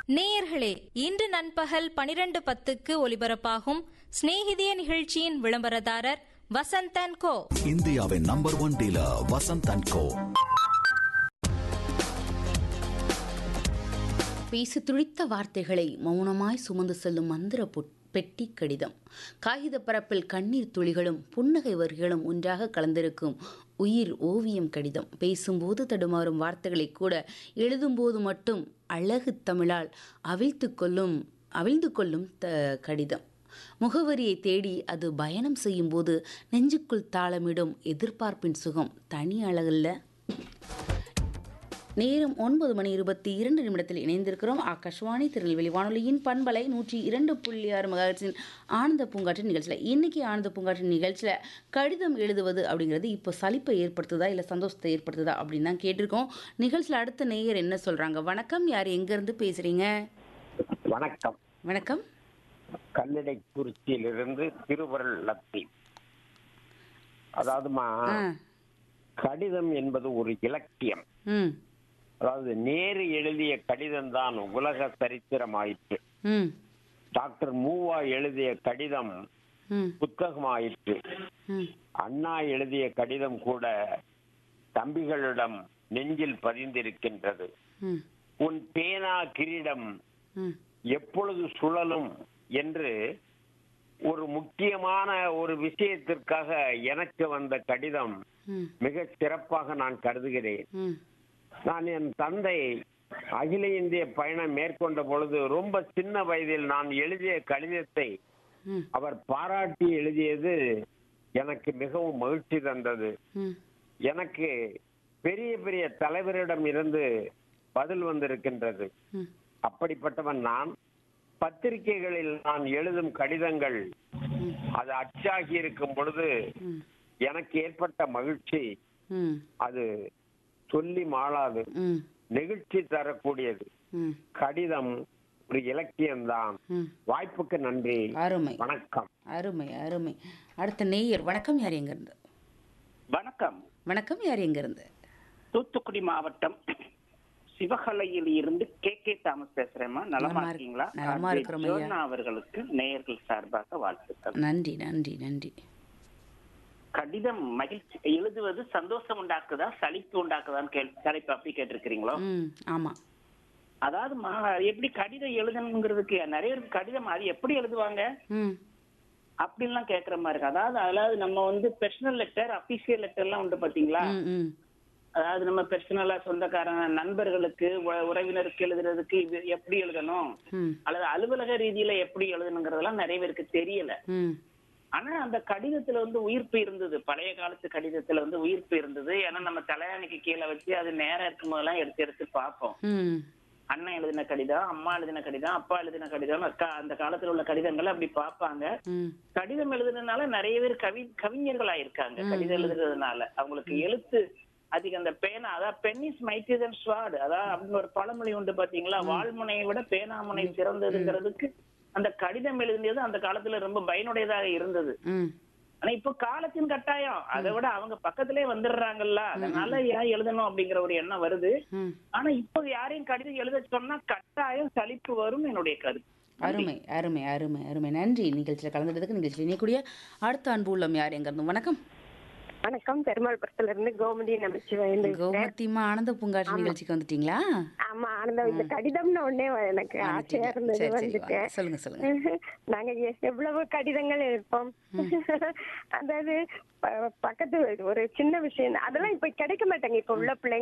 நேயர்களே இன்று நண்பகல் பனிரெண்டு பத்துக்கு ஒலிபரப்பாகும் சிநேகிதிய நிகழ்ச்சியின் விளம்பரதாரர் வசந்தன் கோ இந்தியாவின் number one dealer Vasanth and co பேசி துளித்த வார்த்தைகளை மௌனமாய் சுமந்து செல்லும் மந்திர பொட்- பெட்டி கடிதம் காகித பரப்பில் கண்ணீர் துளிகளும் புன்னகை வரிகளும் ஒன்றாக கலந்திருக்கும் உயிர் ஓவியம் கடிதம் பேசும்போது தடுமாறும் வார்த்தைகளை கூட எழுதும்போது மட்டும் அழகு தமிழால் அவிழ்த்து கொள்ளும் அவிழ்ந்து கொள்ளும் த கடிதம் முகவரியை தேடி அது பயணம் செய்யும்போது நெஞ்சுக்குள் தாளமிடும் எதிர்பார்ப்பின் சுகம் தனி அழகல்ல நேரம் ஒன்பது மணி இருபத்தி இரண்டு நிமிடத்தில் இணைந்திருக்கிறோம் ஆகாஷ்வாணி திருநெல்வேலி வானொலியின் பண்பலை நூற்றி இரண்டு புள்ளி ஆறு மெகாஹெர்ட்ஸின் ஆனந்த பூங்காற்றின் நிகழ்ச்சியில் இன்னைக்கு ஆனந்த பூங்காற்றின் நிகழ்ச்சியில் கடிதம் எழுதுவது அப்படிங்கிறது இப்போ சலிப்பை ஏற்படுத்துதா இல்லை சந்தோஷத்தை ஏற்படுத்துதா அப்படின்னு தான் கேட்டிருக்கோம் நிகழ்ச்சியில் அடுத்த நேயர் என்ன சொல்கிறாங்க வணக்கம் யார் எங்கேருந்து பேசுகிறீங்க வணக்கம் வணக்கம் கல்லடை குறிச்சியிலிருந்து திருவருள் லத்தி அதாவதுமா ஆ கடிதம் என்பது ஒரு இலக்கியம் ம் அதாவது நேரு எழுதிய கடிதம் தான் உலக சரித்திரமாயிற்று ம் டாக்டர் மூவா எழுதிய கடிதம் ம் புத்தகமாயிற்று ம் அண்ணா எழுதிய கடிதம் கூட தம்பிகளிடம் நெஞ்சில் பதிந்திருக்கின்றது ம் உன் பேனா கிரீடம் ம் எப்பொழுது சுழலும் என்று ஒரு முக்கியமான ஒரு விஷயத்திற்காக எனக்கு வந்த கடிதம் ம் மிக சிறப்பாக நான் கருதுகிறேன் ம் நான் என் தந்தை அகில இந்திய பயணம் மேற்கொண்ட பொழுது ரொம்ப சின்ன வயதில் நான் எழுதிய கடிதத்தை ம் அவர் பாராட்டி எழுதியது எனக்கு மிகவும் மகிழ்ச்சி தந்தது ம் எனக்கு பெரிய பெரிய தலைவரிடம் இருந்து பதில் வந்திருக்கின்றது ம் அப்படிப்பட்டவன் நான் பத்திரிகைகளில் நான் எழுதும் கடிதங்கள் ம் அது அச்சாகி இருக்கும் பொழுது ம் எனக்கு ஏற்பட்ட மகிழ்ச்சி ம் அது சொல்லி மாளாது ம் நெகிழ்ச்சி தரக்கூடியது ம் கடிதம் ஒரு இலக்கியம்தான் ம் வாய்ப்புக்கு நன்றி அருமை வணக்கம் அருமை அருமை அடுத்த நேயர் வணக்கம் யார் எங்கிருந்து வணக்கம் வணக்கம் யார் எங்கிருந்து தூத்துக்குடி மாவட்டம் சிவகலையில் இருந்து கே கே தாமஸ் பேசுறேம்மா நலமா நலமா இருக்கு- இருக்கீங்களா நலமா ஆர்ஜே இருக்கிறோம் ஐயா. ஜோனா அவர்களுக்கு நேயர்கள் சார்பாக வாழ்த்துக்கள் நன்றி நன்றி நன்றி கடிதம் மகிழ்ச்சி எழுதுவது சந்தோஷம் உண்டாக்குதா சலிப்பு உண்டாக்குதான்னு கேள் தலைப்பு அப்படி கேட்டிருக்கிறீங்களோ ம் ஆமாம் அதாவது மா- எப்படி கடிதம் எழுதணுங்கிறதுக்கு நிறைய பேருக்கு கடிதம் அது எப்படி எழுதுவாங்க ம் அப்படின்லாம் கேட்கற மாதிரி இருக்கு அதாவது அதாவது நம்ம வந்து பர்சனல் லெட்டர் அபிஷியல் லெட்டர் எல்லாம் உண்டு பாத்தீங்களா ம் ம் அதாவது நம்ம பர்சனலா சொந்தக்காரங்க நண்பர்களுக்கு உ- உறவினருக்கு எழுதுறதுக்கு இது எப்படி எழுதணும் ம் அல்லது அலுவலக ரீதியில எப்படி எழுதணுங்கிறதெல்லாம் நிறைய பேருக்கு தெரியல ம் ஆனா அந்த கடிதத்துல வந்து உயிர்ப்பு இருந்தது பழைய காலத்து கடிதத்துல வந்து உயிர்ப்பு இருந்தது ஏன்னா நம்ம தலையணைக்கு கீழே வச்சு அது நேரம் இருக்கும் போதெல்லாம் எடுத்து எடுத்து பார்ப்போம் ம் அண்ணன் எழுதின கடிதம் அம்மா எழுதின கடிதம் அப்பா எழுதின கடிதம் அக்கா அந்த காலத்துல உள்ள கடிதங்களை அப்படி பார்ப்பாங்க ம் கடிதம் எழுதுனதுனால நிறைய பேர் கவி கவிஞர்கள் ஆயிருக்காங்க கடிதம் எழுதுறதுனால அவங்களுக்கு எழுத்து அதிக அந்த பேனா அதாவது pen is mighty than sword அதாவது அப்படின்னு ஒரு பழமொழி உண்டு பாத்தீங்களா வாழ்முனையை விட பேனாமுனை சிறந்ததுங்கிறதுக்கு அந்த கடிதம் எழுதியது அந்த காலத்துல ரொம்ப பயனுடையதாக இருந்தது ம் ஆனா இப்போ காலத்தின் கட்டாயம் அதை விட அவங்க பக்கத்திலே வந்துடுறாங்கல்ல அதனால ஏன் எழுதணும் அப்படிங்கிற ஒரு எண்ணம் வருது ம் ஆனா இப்போ யாரையும் கடிதம் எழுத சொன்னா கட்டாயம் சலிப்பு வரும் என்னுடைய கருத்து அருமை அருமை அருமை அருமை நன்றி நிகழ்ச்சியில் கலந்துட்டதுக்கு நிகழ்ச்சியில் இணையக்கூடிய அடுத்த அன்பு உள்ளம் யார் எங்கிருந்து வணக்கம் வணக்கம் பெருமாள்புரத்துல இருந்து கோமதி நமச்சிவாயன் பேசுறேன். கோமத்திமா ஆனந்த பூங்காற்று நிகழ்ச்சிக்கு வந்துட்டீங்களா ஆமா ஆனந்தம் இந்த கடிதம்னு உடனே எனக்கு ஆசையா இருந்தது சரி சரி வந்துட்டேன் வாங்க. சொல்லுங்க சொல்லுங்க நாங்க எ- எவ்வளவு கடிதங்கள் எழுப்போம் அதாவது ப- பக்கத்து ஒரு சின்ன விஷயம் அதெல்லாம் இப்ப கிடைக்க மாட்டாங்க இப்ப உள்ள பிள்ளைங்க